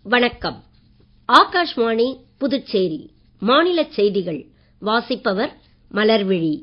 வணக்கம் ஆகாஷ்வாணி புதுச்சேரி மாநிலச் செய்திகள் வாசிப்பவர் மலர்விழி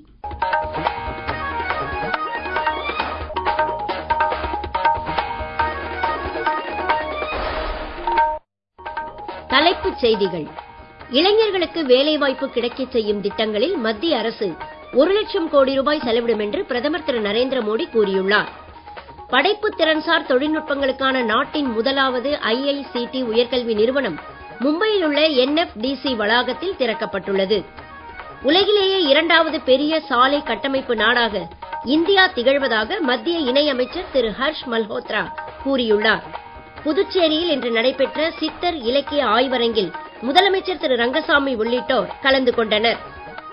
தலைப்புச் செய்திகள் இளைஞர்களுக்கு வேலைவாய்ப்பு கிடைக்கச் செய்யும் திட்டங்களில் மத்திய அரசு ஒரு லட்சம் கோடி ரூபாய் செலவிடும் என்று பிரதமர் திரு நரேந்திர மோடி கூறியுள்ளார் படைப்புத் திறன்சார் தொழில்நுட்பங்களுக்கான நாட்டின் முதலாவது ஐஐசிடி உயர்கல்வி நிறுவனம் மும்பையில் உள்ள என்எஃப்டிசி வளாகத்தில் திறக்கப்பட்டுள்ளது உலகிலேயே இரண்டாவது பெரிய சாலை கட்டமைப்பு நாடாக இந்தியா திகழ்வதாக மத்திய இணை அமைச்சர் திரு ஹர்ஷ் மல்ஹோத்ரா கூறியுள்ளார் புதுச்சேரியில் இன்று நடைபெற்ற சித்தர் இலக்கிய ஆய்வரங்கில் முதலமைச்சர் திரு ரங்கசாமி உள்ளிட்டோர் கலந்து கொண்டனர்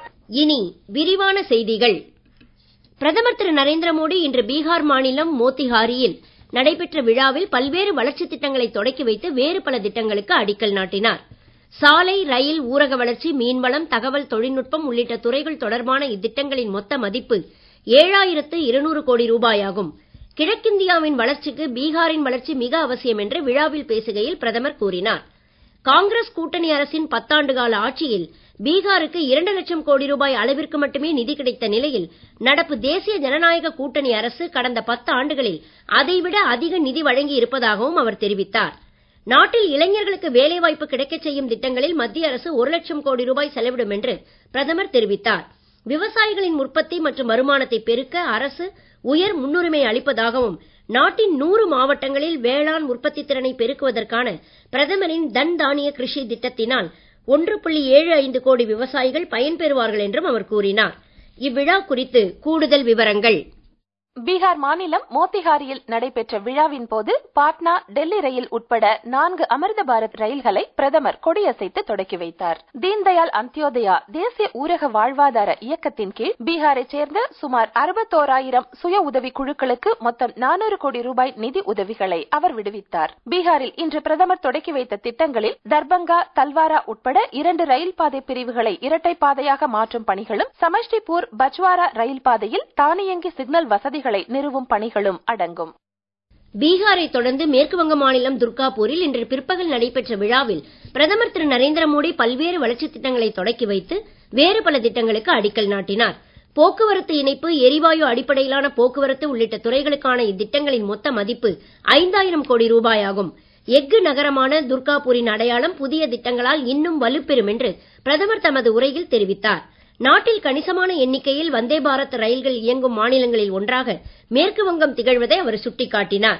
இனி விரிவான செய்திகள் பிரதமர் திரு நரேந்திர மோடி இன்று பீகார் மாநிலம் மோத்திஹாரியில் நடைபெற்ற விழாவில் பல்வேறு வளர்ச்சித் திட்டங்களை தொடக்கி வைத்து வேறு பல திட்டங்களுக்கு அடிக்கல் நாட்டினார் சாலை ரயில் ஊரக வளர்ச்சி மீன்வளம் தகவல் தொழில்நுட்பம் உள்ளிட்ட துறைகள் தொடர்பான இத்திட்டங்களின் மொத்த மதிப்பு ஏழாயிரத்து இருநூறு கோடி ரூபாயாகும் கிழக்கிந்தியாவின் வளர்ச்சிக்கு பீகாரின் வளர்ச்சி மிக அவசியம் என்று விழாவில் பேசுகையில் பிரதமர் கூறினார் காங்கிரஸ் கூட்டணி அரசின் பத்தாண்டு கால ஆட்சியில் பீகாருக்கு இரண்டு லட்சம் கோடி ரூபாய் அளவிற்கு மட்டுமே நிதி கிடைத்த நிலையில் நடப்பு தேசிய ஜனநாயக கூட்டணி அரசு கடந்த பத்து ஆண்டுகளில் அதைவிட அதிக நிதி வழங்கி இருப்பதாகவும் அவர் தெரிவித்தார் நாட்டில் இளைஞர்களுக்கு வேலைவாய்ப்பு கிடைக்கச் செய்யும் திட்டங்களில் மத்திய அரசு ஒரு லட்சம் கோடி ரூபாய் செலவிடும் என்று பிரதமர் தெரிவித்தார் விவசாயிகளின் உற்பத்தி மற்றும் வருமானத்தை பெருக்க அரசு உயர் முன்னுரிமை அளிப்பதாகவும் நாட்டின் நூறு மாவட்டங்களில் வேளாண் உற்பத்தி திறனை பெருக்குவதற்கான பிரதமரின் தன் தானிய கிருஷி திட்டத்தினால் ஒன்று புள்ளி ஏழு ஐந்து கோடி விவசாயிகள் பயன்பெறுவார்கள் என்றும் அவர் கூறினார் இவ்விழா குறித்து கூடுதல் விவரங்கள் பீகார் மாநிலம் மோத்திஹாரியில் நடைபெற்ற விழாவின் போது பாட்னா டெல்லி ரயில் உட்பட நான்கு அமிர்த பாரத் ரயில்களை பிரதமர் கொடியசைத்து தொடக்கி வைத்தார் தீன்தயாள் அந்தியோதயா தேசிய ஊரக வாழ்வாதார இயக்கத்தின் கீழ் பீகாரைச் சேர்ந்த சுமார் அறுபத்தோராயிரம் சுய உதவி குழுக்களுக்கு மொத்தம் நானூறு கோடி ரூபாய் நிதி உதவிகளை அவர் விடுவித்தார் பீகாரில் இன்று பிரதமர் தொடக்கி வைத்த திட்டங்களில் தர்பங்கா தல்வாரா உட்பட இரண்டு ரயில் பாதை பிரிவுகளை இரட்டை பாதையாக மாற்றும் பணிகளும் சமஷ்டிபூர் பச்வாரா ரயில் பாதையில் தானியங்கி சிக்னல் வசதிகள் பள்ளிகளை நிறுவும் பணிகளும் அடங்கும் பீகாரை தொடர்ந்து மேற்கு வங்க மாநிலம் துர்காபூரில் இன்று பிற்பகல் நடைபெற்ற விழாவில் பிரதமர் திரு நரேந்திர மோடி பல்வேறு வளர்ச்சித் திட்டங்களை தொடக்கி வைத்து வேறு பல திட்டங்களுக்கு அடிக்கல் நாட்டினார் போக்குவரத்து இணைப்பு எரிவாயு அடிப்படையிலான போக்குவரத்து உள்ளிட்ட துறைகளுக்கான இத்திட்டங்களின் மொத்த மதிப்பு ஐந்தாயிரம் கோடி ரூபாயாகும் எஃகு நகரமான துர்காபூரின் அடையாளம் புதிய திட்டங்களால் இன்னும் வலுப்பெறும் என்று பிரதமர் தமது உரையில் தெரிவித்தார் நாட்டில் கணிசமான எண்ணிக்கையில் வந்தே பாரத் ரயில்கள் இயங்கும் மாநிலங்களில் ஒன்றாக மேற்கு வங்கம் திகழ்வதை அவர் சுட்டிக்காட்டினார்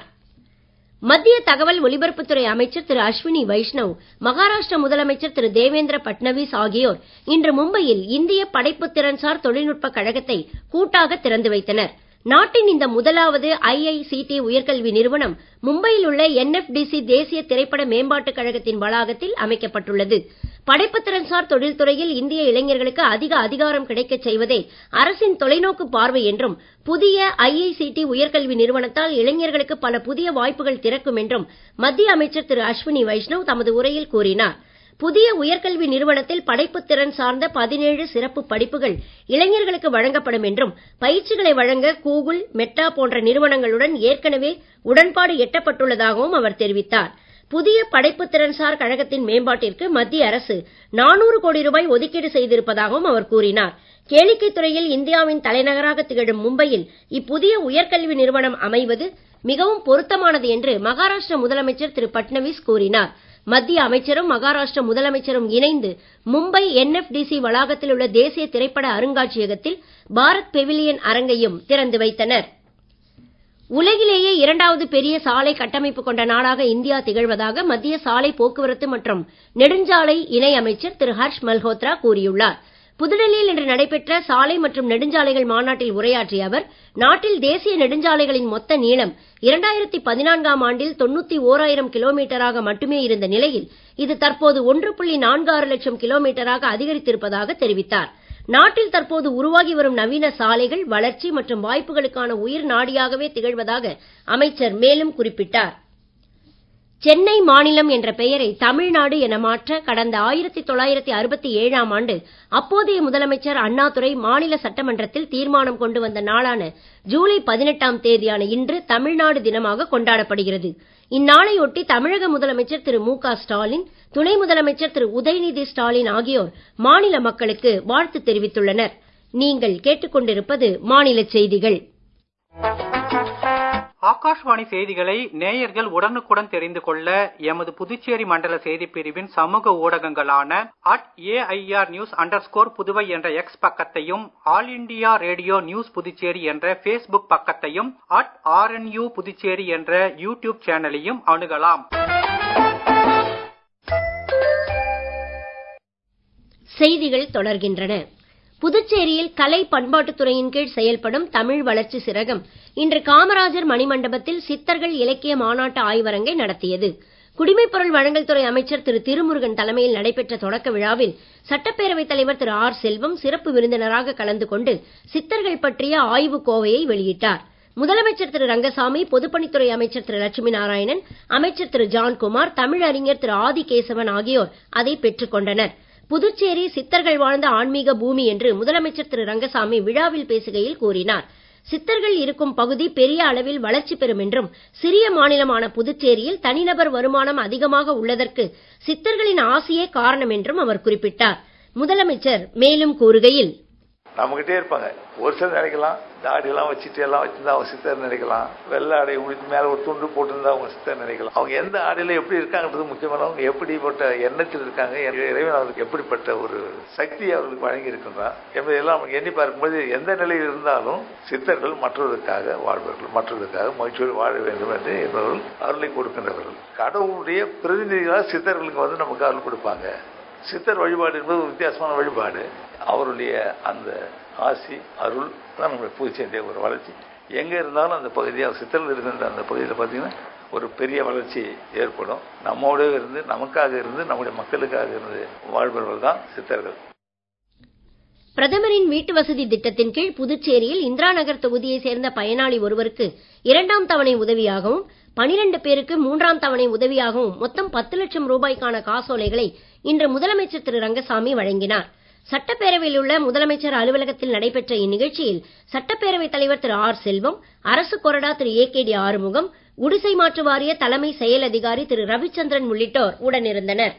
மத்திய தகவல் ஒலிபரப்புத்துறை அமைச்சர் திரு அஸ்வினி வைஷ்ணவ் மகாராஷ்டிர முதலமைச்சர் திரு தேவேந்திர பட்னவிஸ் ஆகியோர் இன்று மும்பையில் இந்திய படைப்புத் திறன்சார் தொழில்நுட்பக் கழகத்தை கூட்டாக திறந்து வைத்தனர் நாட்டின் இந்த முதலாவது ஐஐசிடி உயர்கல்வி நிறுவனம் மும்பையில் உள்ள என்எஃப்டிசி தேசிய திரைப்பட மேம்பாட்டுக் கழகத்தின் வளாகத்தில் அமைக்கப்பட்டுள்ளது படைப்புத் திறன்சார் தொழில்துறையில் இந்திய இளைஞர்களுக்கு அதிக அதிகாரம் கிடைக்கச் செய்வதே அரசின் தொலைநோக்கு பார்வை என்றும் புதிய ஐஐசிடி உயர்கல்வி நிறுவனத்தால் இளைஞர்களுக்கு பல புதிய வாய்ப்புகள் திறக்கும் என்றும் மத்திய அமைச்சர் திரு அஸ்வினி வைஷ்ணவ் தமது உரையில் கூறினார் புதிய உயர்கல்வி நிறுவனத்தில் படைப்புத் திறன் சார்ந்த பதினேழு சிறப்பு படிப்புகள் இளைஞர்களுக்கு வழங்கப்படும் என்றும் பயிற்சிகளை வழங்க கூகுள் மெட்டா போன்ற நிறுவனங்களுடன் ஏற்கனவே உடன்பாடு எட்டப்பட்டுள்ளதாகவும் அவர் தெரிவித்தார் புதிய படைப்புத் திறன்சார் கழகத்தின் மேம்பாட்டிற்கு மத்திய அரசு நானூறு கோடி ரூபாய் ஒதுக்கீடு செய்திருப்பதாகவும் அவர் கூறினார் கேளிக்கைத் துறையில் இந்தியாவின் தலைநகராக திகழும் மும்பையில் இப்புதிய உயர்கல்வி நிறுவனம் அமைவது மிகவும் பொருத்தமானது என்று மகாராஷ்டிர முதலமைச்சர் திரு பட்னவிஸ் கூறினார் மத்திய அமைச்சரும் மகாராஷ்டிர முதலமைச்சரும் இணைந்து மும்பை என்எஃப்டிசி வளாகத்தில் உள்ள தேசிய திரைப்பட அருங்காட்சியகத்தில் பாரத் பெவிலியன் அரங்கையும் திறந்து வைத்தனர் உலகிலேயே இரண்டாவது பெரிய சாலை கட்டமைப்பு கொண்ட நாடாக இந்தியா திகழ்வதாக மத்திய சாலை போக்குவரத்து மற்றும் நெடுஞ்சாலை இணை அமைச்சர் திரு ஹர்ஷ் மல்ஹோத்ரா கூறியுள்ளார் புதுடெல்லியில் இன்று நடைபெற்ற சாலை மற்றும் நெடுஞ்சாலைகள் மாநாட்டில் உரையாற்றிய அவர் நாட்டில் தேசிய நெடுஞ்சாலைகளின் மொத்த நீளம் இரண்டாயிரத்தி பதினான்காம் ஆண்டில் தொண்ணூத்தி ஓராயிரம் கிலோமீட்டராக மட்டுமே இருந்த நிலையில் இது தற்போது ஒன்று புள்ளி நான்கு ஆறு லட்சம் கிலோமீட்டராக அதிகரித்திருப்பதாக தெரிவித்தார் நாட்டில் தற்போது உருவாகி வரும் நவீன சாலைகள் வளர்ச்சி மற்றும் வாய்ப்புகளுக்கான உயிர் நாடியாகவே திகழ்வதாக அமைச்சர் மேலும் குறிப்பிட்டார் சென்னை மாநிலம் என்ற பெயரை தமிழ்நாடு என மாற்ற கடந்த ஆயிரத்தி தொள்ளாயிரத்தி அறுபத்தி ஏழாம் ஆண்டு அப்போதைய முதலமைச்சர் அண்ணாதுரை மாநில சட்டமன்றத்தில் தீர்மானம் கொண்டு வந்த நாளான ஜூலை பதினெட்டாம் தேதியான இன்று தமிழ்நாடு தினமாக கொண்டாடப்படுகிறது இந்நாளையொட்டி தமிழக முதலமைச்சர் திரு மு க ஸ்டாலின் துணை முதலமைச்சர் திரு உதயநிதி ஸ்டாலின் ஆகியோர் மாநில மக்களுக்கு வாழ்த்து தெரிவித்துள்ளனர் நீங்கள் கேட்டுக்கொண்டிருப்பது மாநில செய்திகள் ஆகாஷ்வாணி செய்திகளை நேயர்கள் உடனுக்குடன் தெரிந்து கொள்ள எமது புதுச்சேரி மண்டல செய்திப் பிரிவின் சமூக ஊடகங்களான at AIR news under Puduvai என்ற எக்ஸ் பக்கத்தையும் all India radio news Puducherry என்ற ஃபேஸ்புக் பக்கத்தையும் அட் ஆர்என்யூ புதுச்சேரி என்ற யூடியூப் சேனலையும் அணுகலாம் செய்திகள் தொடர்கின்றன புதுச்சேரியில் கலை பண்பாட்டுத்துறையின் கீழ் செயல்படும் தமிழ் வளர்ச்சி சிறகம் இன்று காமராஜர் மணிமண்டபத்தில் சித்தர்கள் இலக்கிய மாநாட்டு ஆய்வரங்கை நடத்தியது குடிமைப் பொருள் வழங்கல் துறை அமைச்சர் திரு திருமுருகன் தலைமையில் நடைபெற்ற தொடக்க விழாவில் சட்டப்பேரவைத் தலைவர் திரு ஆர் செல்வம் சிறப்பு விருந்தினராக கலந்து கொண்டு சித்தர்கள் பற்றிய ஆய்வுக் கோவையை வெளியிட்டார் முதலமைச்சர் திரு ரங்கசாமி பொதுப்பணித்துறை அமைச்சர் திரு லட்சுமி நாராயணன் அமைச்சர் திரு ஜான்குமார் தமிழறிஞர் திரு ஆதிகேசவன் ஆகியோர் அதை பெற்றுக் கொண்டனர் புதுச்சேரி சித்தர்கள் வாழ்ந்த ஆன்மீக பூமி என்று முதலமைச்சர் திரு ரங்கசாமி விழாவில் பேசுகையில் கூறினார் சித்தர்கள் இருக்கும் பகுதி பெரிய அளவில் வளர்ச்சி பெறும் என்றும் சிறிய மாநிலமான புதுச்சேரியில் தனிநபர் வருமானம் அதிகமாக உள்ளதற்கு சித்தர்களின் ஆசையே காரணம் என்றும் அவர் குறிப்பிட்டார் முதலமைச்சர் மேலும் கூறுகையில் நம்மகிட்டே இருப்பாங்க ஒரு சிலர் நினைக்கலாம் தாடி எல்லாம் வச்சுட்டு எல்லாம் வச்சிருந்தா அவங்க சித்தர் நினைக்கலாம் வெள்ளை ஆடை உடுத்தி மேல ஒரு துண்டு போட்டிருந்தா அவங்க சித்தர் நினைக்கலாம் அவங்க எந்த ஆடையில எப்படி இருக்காங்கன்றது முக்கியமானவங்க எப்படிப்பட்ட எண்ணத்தில் இருக்காங்க இறைவன் அவர்களுக்கு எப்படிப்பட்ட ஒரு சக்தி அவர்களுக்கு வழங்கி இருக்கின்றார் என்பதையெல்லாம் எண்ணி பார்க்கும்போது எந்த நிலையில் இருந்தாலும் சித்தர்கள் மற்றவர்களுக்காக வாழ்வார்கள் மற்றவர்களுக்காக மகிழ்ச்சியோடு வாழ வேண்டும் என்று என்பவர்கள் அருளை கொடுக்கின்றவர்கள் கடவுளுடைய பிரதிநிதிகளாக சித்தர்களுக்கு வந்து நமக்கு அருள் கொடுப்பாங்க சித்தர் வழிபாடு என்பது ஒரு வித்தியாசமான வழிபாடு அவருடைய அந்த ஆசி அருள் தான் நம்மளுடைய புதுச்சேரியுடைய ஒரு வளர்ச்சி எங்க இருந்தாலும் அந்த பகுதியாக சித்தர்கள் இருக்கின்ற அந்த பகுதியில் பார்த்தீங்கன்னா ஒரு பெரிய வளர்ச்சி ஏற்படும் நம்மோட இருந்து நமக்காக இருந்து நம்முடைய மக்களுக்காக இருந்து வாழ்பவர்கள் தான் சித்தர்கள் பிரதமரின் வீட்டு வசதி திட்டத்தின் கீழ் புதுச்சேரியில் இந்திரா நகர் தொகுதியை சேர்ந்த பயனாளி ஒருவருக்கு இரண்டாம் தவணை உதவியாகவும் பனிரெண்டு பேருக்கு மூன்றாம் தவணை உதவியாகவும் மொத்தம் பத்து லட்சம் ரூபாய்க்கான காசோலைகளை இன்று முதலமைச்சர் திரு ரங்கசாமி வழங்கினார் சட்டப்பேரவையில் உள்ள முதலமைச்சர் அலுவலகத்தில் நடைபெற்ற இந்நிகழ்ச்சியில் சட்டப்பேரவைத் தலைவர் திரு ஆர் செல்வம் அரசு கொறடா Thiru A K T Arumugam குடிசை மாற்று வாரிய தலைமை செயல் அதிகாரி திரு ரவிச்சந்திரன் உள்ளிட்டோர் உடனிருந்தனர்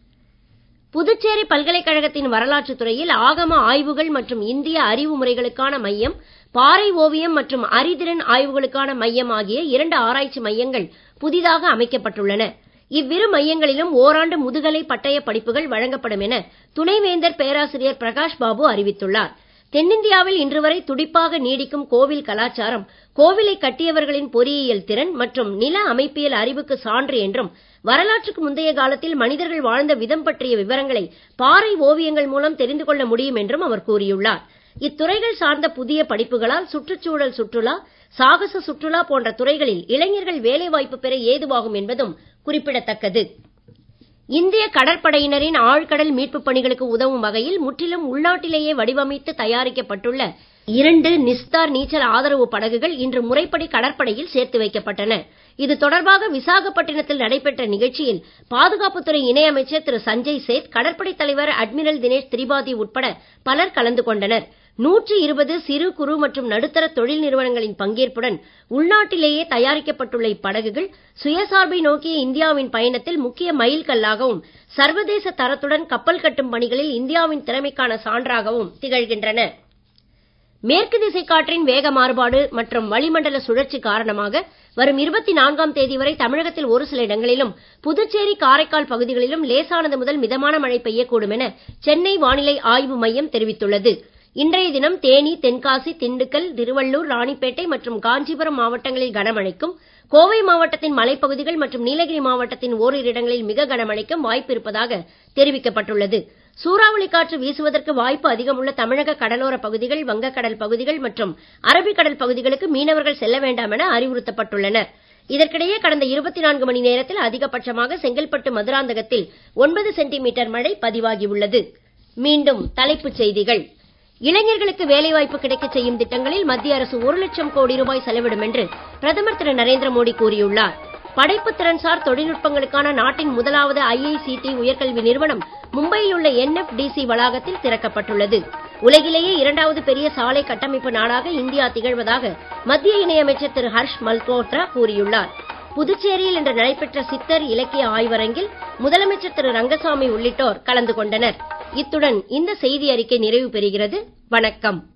புதுச்சேரி பல்கலைக்கழகத்தின் வரலாற்றுத் துறையில் ஆகம ஆய்வுகள் மற்றும் இந்திய அறிவு முறைகளுக்கான மையம் பாறை ஓவியம் மற்றும் அறிதிறன் ஆய்வுகளுக்கான மையம் ஆகிய இரண்டு ஆராய்ச்சி மையங்கள் புதிதாக அமைக்கப்பட்டுள்ளன இவ்விரு மையங்களிலும் ஓராண்டு முதுகலை பட்டய படிப்புகள் வழங்கப்படும் என துணைவேந்தர் பேராசிரியர் பிரகாஷ் பாபு அறிவித்துள்ளார் தென்னிந்தியாவில் இன்று வரை துடிப்பாக நீடிக்கும் கோவில் கலாச்சாரம் கோவிலை கட்டியவர்களின் பொறியியல் திறன் மற்றும் நில அமைப்பியல் அறிவுக்கு சான்று என்றும் வரலாற்றுக்கு முந்தைய காலத்தில் மனிதர்கள் வாழ்ந்த விதம் பற்றிய விவரங்களை பாறை ஓவியங்கள் மூலம் தெரிந்து கொள்ள முடியும் என்றும் அவர் கூறியுள்ளார் இத்துறைகள் சார்ந்த புதிய படிப்புகளால் சுற்றுச்சூழல் சுற்றுலா சாகச சுற்றுலா போன்ற துறைகளில் இளைஞர்கள் வேலைவாய்ப்பு பெற ஏதுவாகும் என்பதும் குறிப்பிடத்தக்கது இந்திய கடற்படையினரின் ஆழ்கடல் மீட்புப் பணிகளுக்கு உதவும் வகையில் முற்றிலும் உள்நாட்டிலேயே வடிவமைத்து தயாரிக்கப்பட்டுள்ள இரண்டு நிஸ்தார் நீச்சல் ஆதரவு படகுகள் இன்று முறைப்படி கடற்படையில் சேர்த்து வைக்கப்பட்டன இது தொடர்பாக விசாகப்பட்டினத்தில் நடைபெற்ற நிகழ்ச்சியில் பாதுகாப்புத்துறை இணையமைச்சர் திரு சஞ்சய் சேத் கடற்படை தலைவர் அட்மிரல் தினேஷ் திரிபாதி உட்பட பலர் கலந்து கொண்டனர் நூற்றி இருபது சிறு குறு மற்றும் நடுத்தர தொழில் நிறுவனங்களின் பங்கேற்புடன் உள்நாட்டிலேயே தயாரிக்கப்பட்டுள்ள இப்படகுகள் சுயசார்பை நோக்கிய இந்தியாவின் பயணத்தில் முக்கிய மைல்கல்லாகவும் சர்வதேச தரத்துடன் கப்பல் கட்டும் பணிகளில் இந்தியாவின் திறமைக்கான சான்றாகவும் திகழ்கின்றன மேற்கு திசை காற்றின் வேக மாறுபாடு மற்றும் வளிமண்டல சுழற்சி காரணமாக வரும் இருபத்தி நான்காம் தேதி வரை தமிழகத்தில் ஒரு சில இடங்களிலும் புதுச்சேரி காரைக்கால் பகுதிகளிலும் லேசானது முதல் மிதமான மழை பெய்யக்கூடும் என சென்னை வானிலை ஆய்வு மையம் தெரிவித்துள்ளது இன்றைய தினம் தேனி தென்காசி திண்டுக்கல் திருவள்ளூர் ராணிப்பேட்டை மற்றும் காஞ்சிபுரம் மாவட்டங்களில் கனமழைக்கும் கோவை மாவட்டத்தின் மலைப்பகுதிகள் மற்றும் நீலகிரி மாவட்டத்தின் ஓரிரு இடங்களில் மிக கனமழைக்கும் வாய்ப்பு இருப்பதாக தெரிவிக்கப்பட்டுள்ளது சூறாவளி காற்று வீசுவதற்கு வாய்ப்பு அதிகமுள்ள தமிழக கடலோர பகுதிகள் வங்கக்கடல் பகுதிகள் மற்றும் அரபிக்கடல் பகுதிகளுக்கு மீனவர்கள் செல்ல வேண்டாம் என அறிவுறுத்தப்பட்டுள்ளனர் இதற்கிடையே கடந்த இருபத்தி நான்கு மணி நேரத்தில் அதிகபட்சமாக செங்கல்பட்டு மதுராந்தகத்தில் ஒன்பது சென்டிமீட்டர் மழை பதிவாகியுள்ளது மீண்டும் தலைப்புச் செய்திகள் இளைஞர்களுக்கு வேலைவாய்ப்பு கிடைக்கச் செய்யும் திட்டங்களில் மத்திய அரசு ஒரு லட்சம் கோடி ரூபாய் செலவிடும் என்று பிரதமர் திரு நரேந்திர மோடி கூறியுள்ளார் படைப்பு திறன்சார் தொழில்நுட்பங்களுக்கான நாட்டின் முதலாவது ஐஐசிடி உயர்கல்வி நிறுவனம் மும்பையில் உள்ள என்எஃப்டிசி வளாகத்தில் திறக்கப்பட்டுள்ளது உலகிலேயே இரண்டாவது பெரிய சாலை கட்டமைப்பு நாடாக இந்தியா திகழ்வதாக மத்திய இணையமைச்சர் திரு ஹர்ஷ் மல்கோத்ரா கூறியுள்ளார் புதுச்சேரியில் இன்று நடைபெற்ற சித்தர் இலக்கிய ஆய்வரங்கில் முதலமைச்சர் திரு ரங்கசாமி உள்ளிட்டோர் கலந்து கொண்டனர் இத்துடன் இந்த செய்தி அறிக்கை நிறைவு பெறுகிறது வணக்கம்